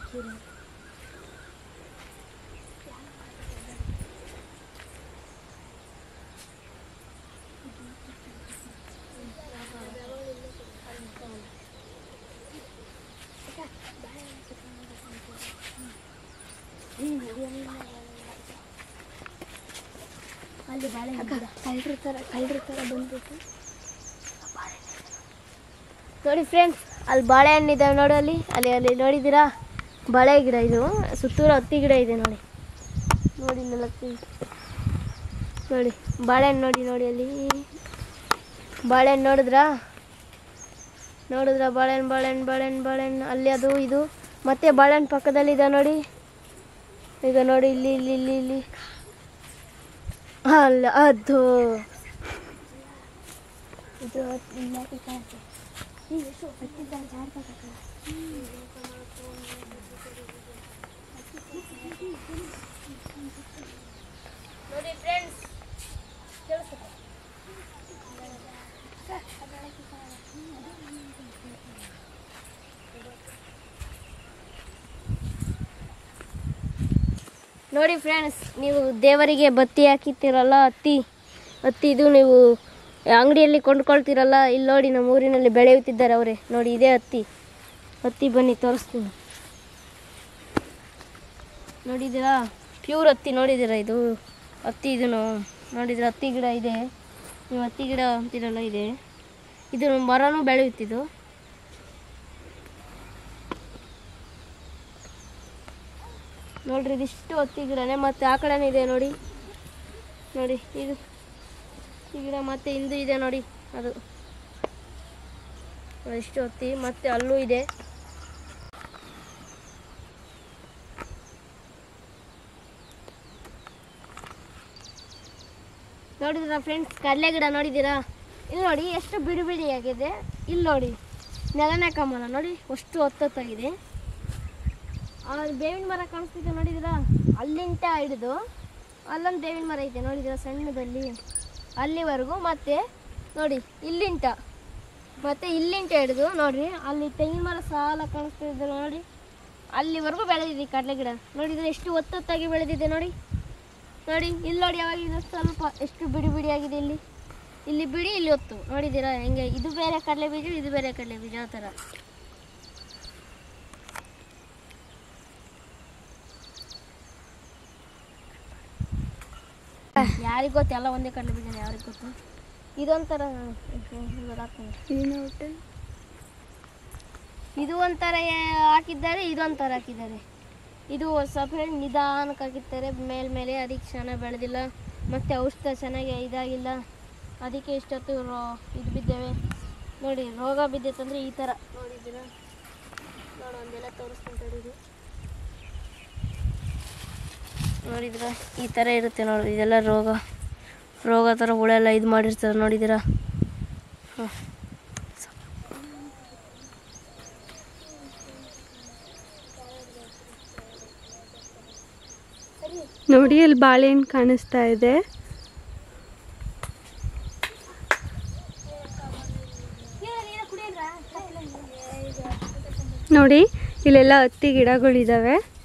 ಅಲ್ಲಿ ಬಾಳೆ ಕಳ್ರ ಥರ ಕಳ್ರ ಥರ ಬಂದ್ಬಿಟ್ಟು ನೋಡಿ ಫ್ರೆಂಡ್ಸ್ ಅಲ್ಲಿ ಬಾಳೆಹಣ್ಣು ಇದಾವೆ ನೋಡಿ ಅಲ್ಲಿ ಅಲ್ಲಿ ಅಲ್ಲಿ ನೋಡಿದ್ದೀರಾ ಬಾಳೆ ಗಿಡ ಇದು ಸುತ್ತೂರು ಹತ್ತಿ ಗಿಡ ಇದೆ ನೋಡಿ ನೋಡಿ ಇಲ್ಲೆಲ್ಲ ಹತ್ತಿ. ನೋಡಿ ಬಾಳೆಹಣ್ಣು ನೋಡಿ ನೋಡಿ ಅಲ್ಲಿ ಬಾಳೆಹಣ್ಣು ನೋಡಿದ್ರಾ ನೋಡಿದ್ರಾ ಬಾಳೆಹಣ್ಣು ಬಾಳೆಹಣ್ಣು ಬಾಳೆಹಣ್ಣು ಬಾಳೆಹಣ್ಣು ಅಲ್ಲಿ ಅದು ಇದು ಮತ್ತೆ ಬಾಳೆಹಣ್ಣು ಪಕ್ಕದಲ್ಲಿದೆ ನೋಡಿ ಈಗ ನೋಡಿ ಇಲ್ಲಿ ಇಲ್ಲಿ ಇಲ್ಲಿ ಇಲ್ಲಿ ಅಲ್ಲ ಅದು ಇದು ಇಲ್ಲಾಕೆ ಕಾಣುತ್ತೆ ಈಗ ಎಷ್ಟು ಹತ್ತಿದ್ದ ಜಾರ್ಬೇಕಲ್ಲ ನೋಡಿ ಫ್ರೆಂಡ್ಸ್ ನೋಡಿ ಫ್ರೆಂಡ್ಸ್ ನೀವು ದೇವರಿಗೆ ಬತ್ತಿ ಹಾಕಿರ್ತೀರಲ್ಲ ಹತ್ತಿ ಹತ್ತಿ ಇದು ನೀವು ಅಂಗಡಿಯಲ್ಲಿ ಕೊಂಡ್ಕೊಳ್ತೀರಲ್ಲ ಇಲ್ಲಿ ನೋಡಿ ನಮ್ಮ ಊರಿನಲ್ಲಿ ಬೆಳೆಯುತ್ತಿದ್ದಾರೆ ಅವರೇ ನೋಡಿ ಇದೇ ಹತ್ತಿ ಹತ್ತಿ ಬನ್ನಿ ತೋರಿಸ್ತೀನಿ ನೋಡಿದ್ದೀರಾ ಪ್ಯೂರ್ ಹತ್ತಿ ನೋಡಿದ್ದೀರಾ ಇದು ಹತ್ತಿ ಇದು ನೋಡಿದ್ರೆ ಹತ್ತಿ ಗಿಡ ಇದೆ ನೀವು ಹತ್ತಿ ಗಿಡ ಅಂತೀರಲ್ಲ ಇದೆ ಇದು ಮರನೂ ಬೆಳೆಯುತ್ತಿದ್ದು ನೋಡ್ರಿ ಇದಿಷ್ಟು ಹತ್ತಿ ಗಿಡನೇ ಮತ್ತೆ ಆ ಕಡೆನೇ ಇದೆ ನೋಡಿ ನೋಡಿ ಇದು ಈ ಗಿಡ ಮತ್ತೆ ಹಿಂದು ಇದೆ ನೋಡಿ ಅದು ಇಷ್ಟು ಹತ್ತಿ ಮತ್ತೆ ಅಲ್ಲೂ ಇದೆ ನೋಡಿದ್ರ ಫ್ರೆಂಡ್ಸ್ ಕಡಲೆ ಗಿಡ ನೋಡಿದ್ದೀರಾ ಇಲ್ಲಿ ನೋಡಿ ಎಷ್ಟು ಬಿಡಿ ಬಿಡಿ ಆಗಿದೆ ಇಲ್ಲಿ ನೋಡಿ ನೆಲನೆ ಕಮಲ ನೋಡಿ ಅಷ್ಟು ಹೊತ್ತೊತ್ತಾಗಿದೆ ಆ ಬೇವಿನ ಮರ ಕಾಣಿಸ್ತಿದೆ ನೋಡಿದಿರಾ ಅಲ್ಲಿಂಟ ಹಿಡಿದು ಅಲ್ಲೊಂದು ಬೇವಿನ ಮರ ಐತೆ ನೋಡಿದಿರಾ ಸಣ್ಣದಲ್ಲಿ ಅಲ್ಲಿವರೆಗೂ ಮತ್ತೆ ನೋಡಿ ಇಲ್ಲಿಂಟ ಮತ್ತೆ ಇಲ್ಲಿಂಟ ಹಿಡಿದು ನೋಡ್ರಿ ಅಲ್ಲಿ ತೆಂಗಿನ ಮರ ಸಾಲ ಕಾಣಿಸ್ತಿದೆ ನೋಡಿ ಅಲ್ಲಿವರೆಗೂ ಬೆಳೆದಿದೆ ಈ ಕಡಲೆ ಗಿಡ ನೋಡಿದ್ರೆ ಎಷ್ಟು ಒತ್ತೊತ್ತಾಗಿ ಬೆಳೆದಿದೆ ನೋಡಿ ನೋಡಿ ಇಲ್ಲಿ ನೋಡಿ ಯಾವಾಗ ಇದು ಸ್ವಲ್ಪ ಎಷ್ಟು ಬಿಡಿ ಬಿಡಿ ಆಗಿದೆ ಇಲ್ಲಿ ಇಲ್ಲಿ ಬಿಡಿ ಇಲ್ಲಿ ಒತ್ತು ನೋಡಿದ್ದೀರಾ ಹೆಂಗೆ ಇದು ಬೇರೆ ಕಡಲೆ ಬೀಜ ಇದು ಬೇರೆ ಕಡಲೆ ಬೀಜ ಆ ಥರ ಯಾರಿಗೆ ಗೊತ್ತು ಎಲ್ಲ ಒಂದೇ ಕಡಲೆ ಬೀಜನೇ ಯಾರಿಗೆ ಗೊತ್ತು ಇದೊಂಥರ ಇವಾಗ ಹಾಕ್ತೀನಿ. ಇದು ಒಂಥರ ಹಾಕಿದ್ದಾರೆ ಇದೊಂಥರ ಹಾಕಿದ್ದಾರೆ ಇದು ಸಪ್ರೇಟ್ ನಿಧಾನಕ್ಕೆ ಹಾಕಿರ್ತಾರೆ ಮೇಲ್ಮೇಲೆ ಅದಕ್ಕೆ ಚೆನ್ನಾಗಿ ಬೆಳೆದಿಲ್ಲ ಮತ್ತು ಔಷಧ ಚೆನ್ನಾಗಿ ಇದಾಗಿಲ್ಲ ಅದಕ್ಕೆ ಇಷ್ಟೊತ್ತು ರೋ ಇದು ಬಿದ್ದೇವೆ ನೋಡಿ ರೋಗ ಬಿದ್ದೈತಂದ್ರೆ ಈ ಥರ ನೋಡಿದ್ದೀರಾ ನೋಡಿ ಒಂದೆಲ್ಲ ತೋರಿಸ್ತೀನಿ ತಡೀರಿ ನೋಡಿದ್ರ ಈ ಥರ ಇರುತ್ತೆ ನೋಡಿ ಇದೆಲ್ಲ ರೋಗ ರೋಗ ಥರ ಹುಳೆಲ್ಲ ಇದು ಮಾಡಿರ್ತಾರೆ ನೋಡಿದ್ದೀರಾ ಹಾಂ ನೋಡಿ ಅಲ್ಲಿ ಬಾಳೆಹಣ್ಣು ಕಾಣಿಸ್ತಾ ಇದೆ ನೋಡಿ ಇಲ್ಲೆಲ್ಲ ಹತ್ತಿ ಗಿಡಗಳಿದ್ದಾವೆ